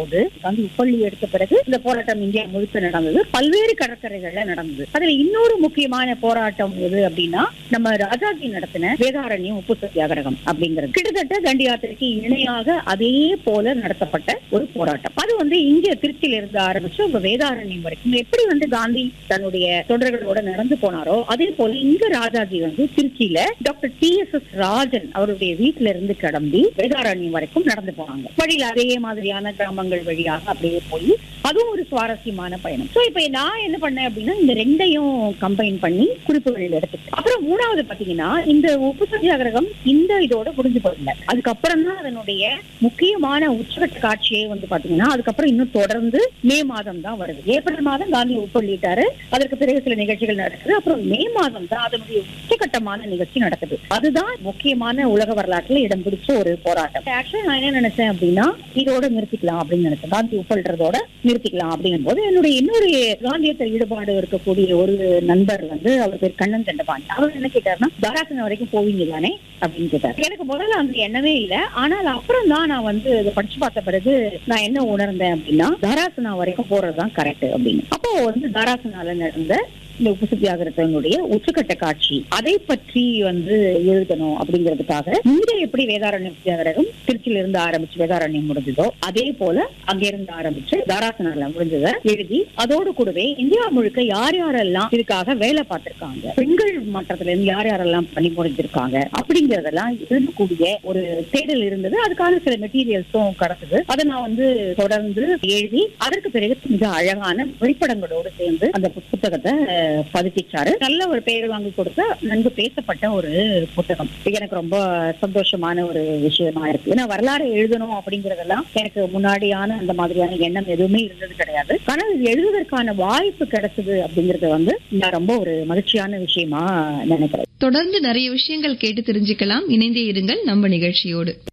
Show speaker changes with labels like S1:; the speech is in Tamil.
S1: போது காந்தி உப்பள்ளி எடுத்த பிறகு இந்த போராட்டம் இந்தியா முழுக்க நடந்தது பல்வேறு கடற்கரைகள்ல நடந்தது அதுல இன்னொரு முக்கியமான போராட்டம் எது அப்படின்னா நம்ம ராஜாஜி நடத்தின வேதாரண்யம் உப்பு சத்தியாகிரகம் அப்படிங்கிறது கிட்டத்தட்ட தண்டி யாத்திரைக்கு இணையாக அதே போல நடத்தப்பட்ட ஒரு போராட்டம் அது வந்து இங்க திருச்சியில இருந்து ஆரம்பிச்சு உங்க வேதாரண்யம் வரைக்கும் எப்படி வந்து காந்தி தன்னுடைய தொண்டர்களோட நடந்து போனாரோ அதே போல இங்க ராஜாஜி வந்து திருச்சியில doctor T S S Rajan அவருடைய வீட்டுல இருந்து கிளம்பி வேதாரண்யம் வரைக்கும் நடந்து போனாங்க வழியில அதே மாதிரியான கிராமங்கள் வழியாக அப்படியே போய் அதுவும் ஒரு சுவாரஸ்யமான பயணம் சோ இப்ப நான் என்ன பண்ணேன் அப்படின்னா இந்த ரெண்டையும் கம்பைன் பண்ணி குறிப்புகள் எடுத்துக்கிட்டேன் அப்புறம் மூணாவது பாத்தீங்கன்னா இந்த உப்பு சத்தியாகிரகம் இந்த இதோட புரிஞ்சு போடல அதுக்கப்புறம் தான் அதனுடைய முக்கியமான உச்சகட்ட காட்சியே வந்து பாத்தீங்கன்னா அதுக்கப்புறம் இன்னும் தொடர்ந்து மே மாதம் தான் வருது ஏப்ரல் மாதம் காந்தி உட்பள்ளிட்டாரு அதற்கு பிறகு சில நிகழ்ச்சிகள் நடக்குது அப்புறம் மே மாதம் தான் அதனுடைய உச்சகட்டமான நிகழ்ச்சி நடக்குது அதுதான் முக்கியமான உலக வரலாற்றுல இடம் பிடிச்ச ஒரு போராட்டம் ஆக்சுவலா நான் என்ன நினைச்சேன் அப்படின்னா இதோட நிறுத்திக்கலாம் அப்படின்னு நினைச்சேன் காந்தி உப்பல்றதோட நிறுத்திக்கலாம் அப்படிங்கும் போது என்னுடைய இன்னொரு காந்தியத்தில் ஈடுபாடு இருக்கக்கூடிய ஒரு நண்பர் வந்து அவர் பேர் கண்ணன் தண்டபாணி அவர் என்ன கேட்டாருன்னா தாராசனம் வரைக்கும் போவீங்க தானே அப்படின்னு கேட்டார் எனக்கு முதல்ல அந்த எண்ணமே இல்ல ஆனால் அப்புறம் தான் நான் வந்து இதை படிச்சு பார்த்த பிறகு நான் என்ன உணர்ந்தேன் அப்படின்னா தாராசனா வரைக்கும் போறதுதான் கரெக்ட் அப்படின்னு அப்போ வந்து தாராசனால நடந்த இந்த உப்பு சத்தியாகிரகத்தினுடைய உச்சக்கட்ட காட்சி அதை பற்றி வந்து எழுதணும் அப்படிங்கிறதுக்காக இங்க எப்படி வேதாரண்யம் சத்தியாகிரகம் திருச்சியில இருந்து ஆரம்பிச்சு வேதாரண்யம் முடிஞ்சதோ அதே போல அங்க இருந்து ஆரம்பிச்சு தாராசனால முடிஞ்சதை எழுதி அதோடு கூடவே இந்தியா முழுக்க யார் யாரெல்லாம் இதுக்காக வேலை பார்த்திருக்காங்க பெண்கள் மட்டத்துல இருந்து யார் யாரெல்லாம் பணி முடிஞ்சிருக்காங்க அப்படிங்கறதெல்லாம் எழுதக்கூடிய ஒரு தேடல் இருந்தது அதுக்கான சில மெட்டீரியல்ஸும் கிடக்குது அதை நான் வந்து தொடர்ந்து எழுதி அதற்கு பிறகு மிக அழகான வெளிப்படங்களோடு சேர்ந்து அந்த புத்தகத்தை அஹ், பதிப்பிச்சாரு நல்ல ஒரு பெயர் வாங்கி கொடுத்த நன்கு பேசப்பட்ட ஒரு புத்தகம் இது எனக்கு ரொம்ப சந்தோஷமான ஒரு விஷயமா இருக்கு ஏன்னா வரலாறு எழுதணும் அப்படிங்கறதெல்லாம் எனக்கு முன்னாடியான அந்த மாதிரியான எண்ணம் எதுவுமே இருந்தது கிடையாது ஆனா இது எழுதுவதற்கான வாய்ப்பு கிடைச்சது அப்படிங்கறது வந்து நான் ரொம்ப ஒரு மகிழ்ச்சியான விஷயமா நினைக்கிறேன்
S2: தொடர்ந்து நிறைய விஷயங்கள் கேட்டு தெரிஞ்சுக்கலாம் இணைந்தே இருங்கள் நம்ம நிகழ்ச்சியோடு